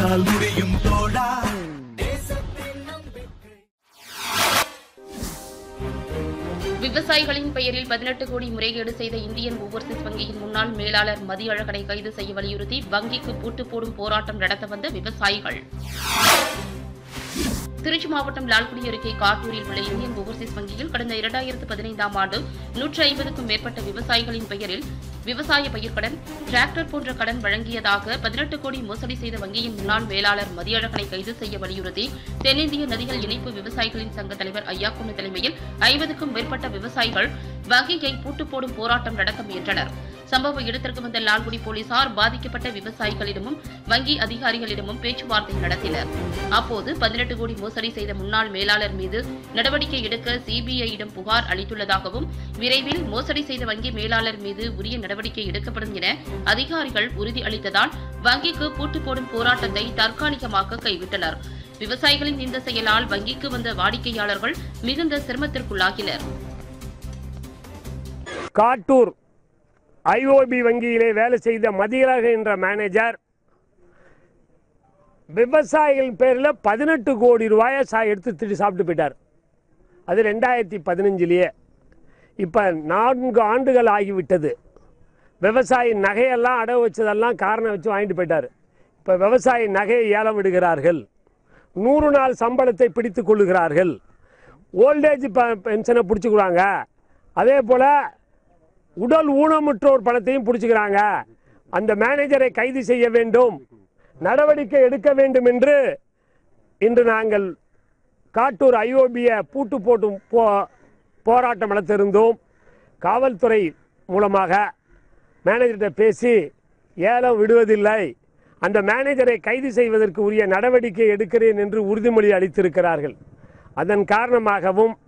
உன்னால் முடியும் தோழா விவசாயிகளின் பெயரில் பதினெட்டு கோடி முறைகேடு செய்த இந்தியன் ஓவர்சீஸ் வங்கியின் முன்னாள் மேலாளர் மதியழகனை கைது செய்ய வலியுறுத்தி வங்கிக்கு பூட்டு போடும் போராட்டம் நடத்த வந்த விவசாயிகள் திருச்சி மாவட்டம் லால்குடி அருகே காட்டூரில் உள்ள இந்தியன் ஓவர்சீஸ் வங்கியில் கடந்த இரண்டாயிரத்து பதினைந்தாம் ஆண்டு நூற்றி ஐம்பதுக்கும் மேற்பட்ட விவசாயிகளின் பெயரில் விவசாய பயிர்க்கடன் டிராக்டர் போன்ற கடன் வழங்கியதாக பதினெட்டு கோடி மோசடி செய்த வங்கியின் முன்னாள் மேலாளர் மதியழகனை கைது செய்ய வலியுறுத்தி தென்னிந்திய நதிகள் இணைப்பு விவசாயிகளின் சங்க தலைவர் ஐயாக்குமி தலைமையில் ஐம்பதுக்கும் மேற்பட்ட விவசாயிகள் வங்கியை பூட்டு போடும் போராட்டம் நடத்த முயன்றனர் சம்பவ இடத்திற்கு வந்த லால்குடி போலீசார் பாதிக்கப்பட்ட விவசாயிகளிடமும் வங்கி அதிகாரிகளிடமும் பேச்சுவார்த்தை நடத்தினர் அப்போது பதினெட்டு கோடி மோசடி செய்த முன்னாள் மேலாளர் மீது நடவடிக்கை எடுக்க சிபிஐயிடம் புகார் அளித்துள்ளதாகவும் விரைவில் மோசடி செய்த வங்கி மேலாளர் மீது உரிய நடவடிக்கை எடுக்கப்படும் என அதிகாரிகள் உறுதி அளித்ததால் வங்கிக்கு பூட்டு போடும் போராட்டத்தை தற்காலிகமாக கைவிட்டனர் விவசாயிகளின் இந்த செயலால் வங்கிக்கு வந்த வாடிக்கையாளர்கள் மிகுந்த சிரமத்திற்குள்ளாகினர் காட்டூர் ஐஓபி வங்கியிலே வேலை செய்த மதியழக என்ற மேனேஜர் விவசாயிகள் பேரில் பதினெட்டு கோடி ரூபாயை சா எடுத்து திட்டு சாப்பிட்டு போயிட்டார் அது ரெண்டாயிரத்தி பதினஞ்சிலேயே இப்போ நான்கு ஆண்டுகள் ஆகிவிட்டது விவசாயி நகையெல்லாம் அடவு வச்சதெல்லாம் காரணம் வச்சு வாங்கிட்டு போயிட்டார் இப்போ விவசாயி நகையை ஏலம் விடுகிறார்கள் நூறு நாள் சம்பளத்தை பிடித்துக் கொள்ளுகிறார்கள் ஓல்டேஜ் பென்ஷனை பிடிச்சிக்கிறாங்க அதே போல் உடல் ஊனமுற்றோர் பணத்தையும் பிடிச்சிக்கிறாங்க அந்த மேனேஜரை கைது செய்ய வேண்டும் நடவடிக்கை எடுக்க வேண்டும் என்று இன்று நாங்கள் காட்டூர் ஐஓபியை பூட்டு போட்டும் போ போராட்டம் நடத்திருந்தோம் காவல்துறை மூலமாக மேனேஜர்கிட்ட பேசி ஏலம் விடுவதில்லை அந்த மேனேஜரை கைது செய்வதற்கு உரிய நடவடிக்கை எடுக்கிறேன் என்று உறுதிமொழி அளித்திருக்கிறார்கள் அதன் காரணமாகவும்